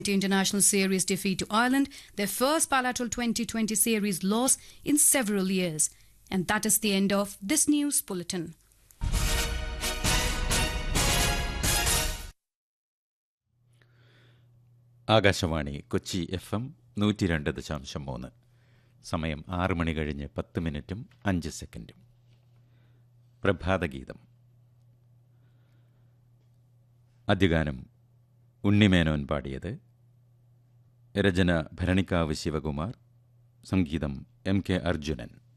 International Series defeat to Ireland, their first bilateral 2020 series loss in several years. And that is the end of this news bulletin. Akashvani Kochi F M നൂറ്റി രണ്ട് ദശാംശം മൂന്ന് സമയം ആറ് മണി കഴിഞ്ഞ് പത്ത് മിനിറ്റും അഞ്ച് സെക്കൻഡും പ്രഭാതഗീതം അദ്യഗാനം ഉണ്ണിമേനോൻ പാടിയത് രചന ഭരണിക്കാവ് ശിവകുമാർ സംഗീതം എം കെ അർജുനൻ